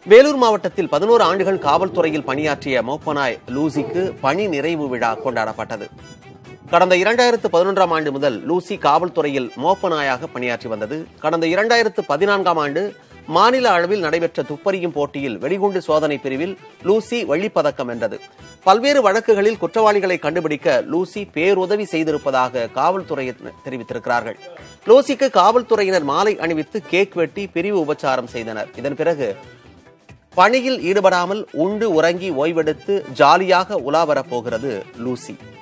வேலூர் மாவட்டத்தில் பதினோரு ஆண்டுகள் காவல்துறையில் பணியாற்றிய மோப்பனாய் லூசிக்கு பணி நிறைவு விழா கொண்டாடப்பட்டது கடந்த இரண்டாயிரத்து பதினொன்றாம் ஆண்டு முதல் லூசி காவல்துறையில் மோப்பனாயாக பணியாற்றி வந்தது கடந்த இரண்டாயிரத்து பதினான்காம் ஆண்டு மாநில அளவில் நடைபெற்ற துப்பறியும் போட்டியில் வெடிகுண்டு சோதனை பிரிவில் லூசி வெள்ளிப்பதக்கம் வென்றது பல்வேறு வழக்குகளில் குற்றவாளிகளை கண்டுபிடிக்க லூசி பேருதவி செய்திருப்பதாக காவல்துறையினர் தெரிவித்திருக்கிறார்கள் லூசிக்கு காவல்துறையினர் மாலை அணிவித்து கேக் வெட்டி பிரிவு உபச்சாரம் செய்தனர் இதன் பிறகு பணியில் ஈடுபடாமல் உண்டு உறங்கி ஓய்வெடுத்து ஜாலியாக உலா வரப் போகிறது லூசி